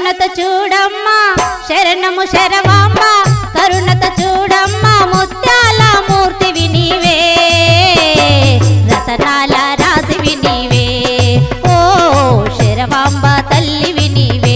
కరుణత చూడమ్మా శరణము శరవాంబ కరుణత చూడమ్మా ముత్యాల మూర్తివి నీవే రతనాల రాసివి నీవే ఓ శరవాంబ తల్లివి నీవే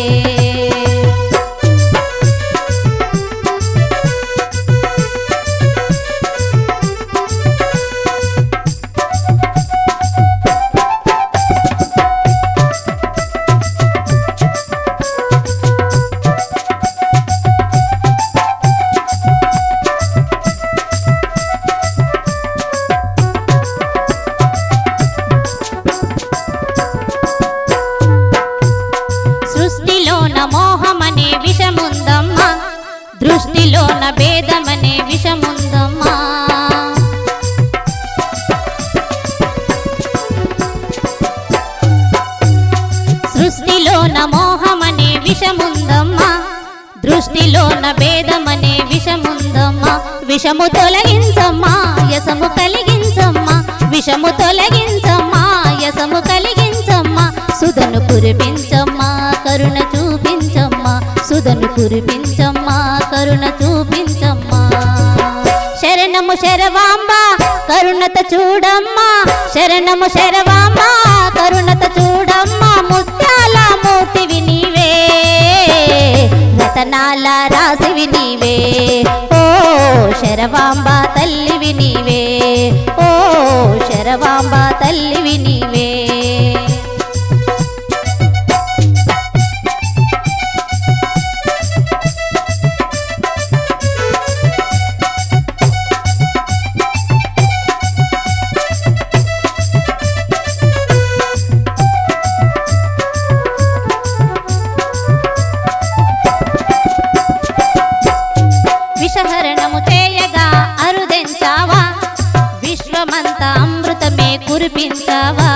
సృష్టిలోన మోహమనే విషముందమ్మా దృష్టిలోన భేదమనే విషముందమ్మా సృష్టిలోన మోహమనే విషముందమ్మా దృష్టిలోన భేదమనే విషముందమ్మా విషము తొలగించమ్మా యసము కలిగించమ్మా విషము తొలగించమ్మా యసము కలిగించమ్మా సుధను కురిపించమ్మా కరుణ చూపించమ్మా సుధను కురిపించమ్మా కరుణ చూపించమ్మా శరణము శరవాంబ కరుణత చూడమ్మా శరణము శరవాంబ కరుణత చూడమ్మా ముత్యాల మూర్తివి నీవే రతనాల రాసివి నీవే ఓ శరవాంబ తల్లివి నీవే ఓ శరవాంబ తల్లివి నీవే విషహరణము చేయగా అరుదెంచావా విశ్వమంతా అమృతమే కురిపించావా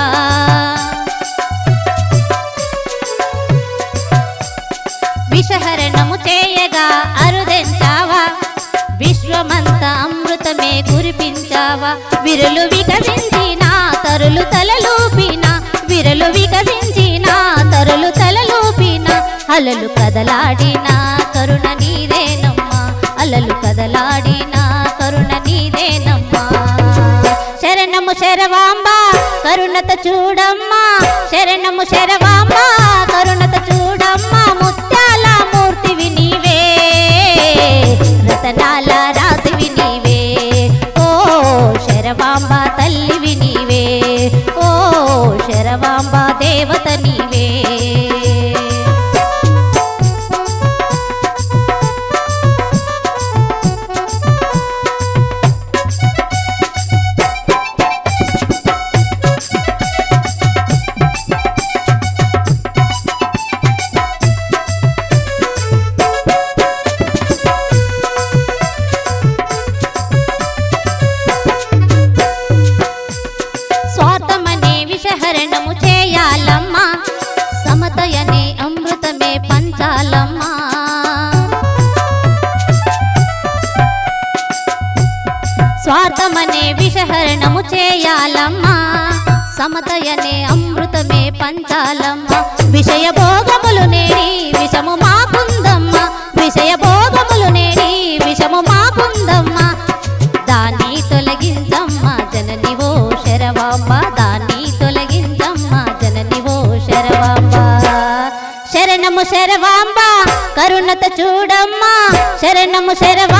విషహరణము చేయగా అరుదెంచావా విశ్వమంతా అమృతమే కురిపించావా విరులు వికసించిన తరులు తలలూపిన విరులు వికసించిన తరులు తలలూపిన అలలు కదలాడిన కరుణ నీదేనమ్మా అలలు కదలాడిన కరుణ నీదేనమ్మా శరణము శరవాంబ కరుణత చూడమ్మా శరణము శరవాంబ కరుణత చూడమ్మా ముత్యాల మూర్తివి నీవే రతనాల రాసివి నీవే ఓ శరవాంబ తల్లివి నీవే ఓ శరవాంబ దేవత నీవే స్వార్థమనే విషహరణము చేయాలమ్మా సమతయనే అమృతమే పంచాలమ్మా స్వార్థమనే విషహరణము చేయాలమ్మా సమతయనే అమృతమే పంచాలమ్మా విషయ భోగములు నేడి విషము మాకుందమ్మా విషయ భోగములు నేడి విషము మాకుందమ్మా దాన్ని తొలగించమ్మా జనని ఓ శరవాంబ దాన్ని తొలగించమ్మా జనని ఓ శరవాంబ శరణము శరవాంబ కరుణత చూడమ్మా శరణము శరవాంబ